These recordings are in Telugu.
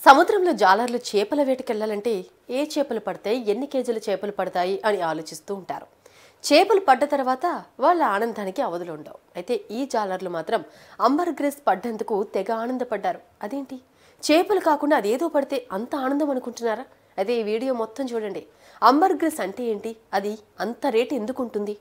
సముద్రంలో జాలర్లు చేపల వేటకెళ్లాలంటే ఏ చేపలు పడతాయి ఎన్ని కేజీల చేపలు పడతాయి అని ఆలోచిస్తూ ఉంటారు చేపలు పడ్డ తర్వాత వాళ్ళ ఆనందానికి అవధులు ఉండవు అయితే ఈ జాలర్లు మాత్రం అంబర్ గ్రేస్ పడ్డందుకు తెగ ఆనందపడ్డారు అదేంటి చేపలు కాకుండా అదేదో పడితే అంత ఆనందం అనుకుంటున్నారా అయితే ఈ వీడియో మొత్తం చూడండి అంబర్ గ్రేస్ అంటే ఏంటి అది అంత రేటు ఎందుకు ఉంటుంది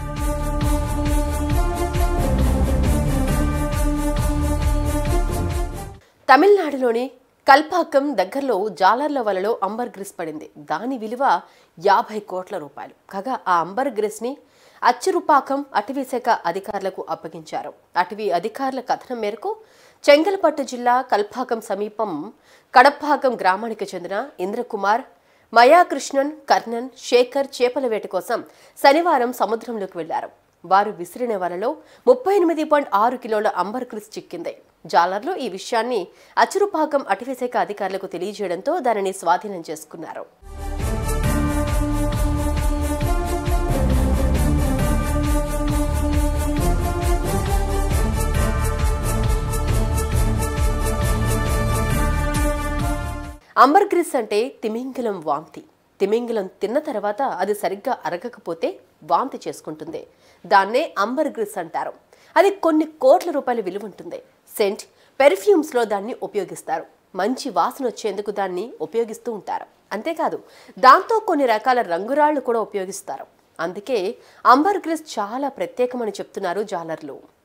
తమిళనాడులోని కల్పాకం దగ్గరలో జాలర్ల వలలో అంబర్ గ్రిస్ పడింది దాని విలువ యాభై కోట్ల రూపాయలు కాగా ఆ అంబర్ గ్రిస్ని అచ్చురుపాకం అటవీ శాఖ అధికారులకు అప్పగించారు అటవీ అధికారుల కథనం మేరకు చెంగల్పట్టు జిల్లా కల్పాకం సమీపం కడపాకం గ్రామానికి చెందిన ఇంద్రకుమార్ మయాకృష్ణన్ కర్ణన్ శేఖర్ చేపల వేట కోసం శనివారం సముద్రంలోకి వెళ్లారు వారు విసిరిన వలలో ముప్పై ఎనిమిది పాయింట్ ఆరు కిలోల అంబర్ క్రిస్ చిక్కింది జాలర్లు ఈ విషయాన్ని అచురుపాకం అటవీశాఖ అధికారులకు తెలియజేయడంతో దానిని స్వాధీనం చేసుకున్నారు అంబర్ గ్రిస్ అంటే తిమింగలం వాంతి తిమింగలం తిన్న తర్వాత అది సరిగ్గా అరగకపోతే వాంతి చేసుకుంటుంది దాన్నే అంబర్ గ్రిస్ అంటారు అది కొన్ని కోట్ల రూపాయల విలువ ఉంటుంది సెంట్ పెర్ఫ్యూమ్స్లో దాన్ని ఉపయోగిస్తారు మంచి వాసన వచ్చేందుకు దాన్ని ఉపయోగిస్తూ ఉంటారు అంతేకాదు దాంతో కొన్ని రకాల రంగురాళ్లు కూడా ఉపయోగిస్తారు అందుకే అంబర్ గ్రిస్ చాలా ప్రత్యేకమని చెప్తున్నారు జాలర్లు